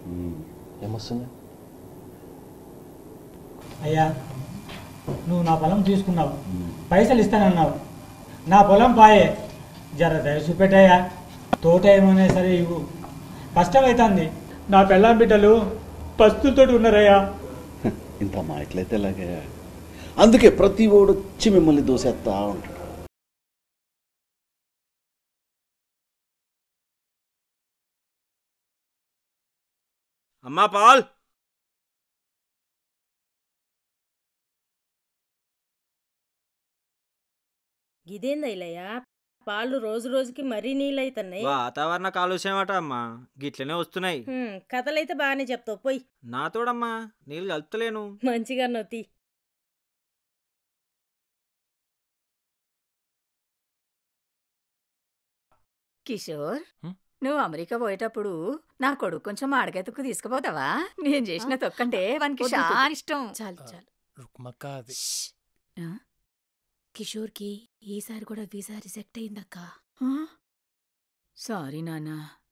ఏమొస్తుంది అయ్యా నువ్వు నా పొలం తీసుకున్నావు పైసలు ఇస్తానన్నావు నా పొలం పాయే జర దయ చూపెట్టయ్యా తోట ఏమైనా సరే ఇవ్వు కష్టమవుతుంది నా పెళ్ళాం బిడ్డలు పస్తులతోటి ఉన్నారయ్యా ఇంత మా ఎట్లయితే ఇలాగే అందుకే ప్రతి ఓడు వచ్చి మిమ్మల్ని దోసేస్తా ఉంటాడు అమ్మా పాల్ గిదేందయ్యా పాలు రోజు రోజుకి మరీ నీళ్ళైతున్నాయి వాతావరణ కాలుష్యం అట అమ్మా గిట్లనే వస్తున్నాయి హ్మ్, కథలైతే బాగానే చెప్తావు పోయి నాతోడమ్మా నీళ్ళు కలుపుతలేను మంచిగా నొత్తి కిషోర్ హ్మ్? నువ్వు అమెరికా పోయేటప్పుడు నా కొడుకు కొంచెం మాడకెత్తుకు తీసుకుపోతావా నేను చేసిన తొక్కంటే వానికి వద్దు, చాలా వద్దు. ఇష్టం చాలు ఆ. చాలు రుక్మక్క అది షష్. ఆ? కిషోర్కి ఈసారి కూడా వీసా రిజెక్ట్ అయిందక్క ఆ? సారీ నాన్న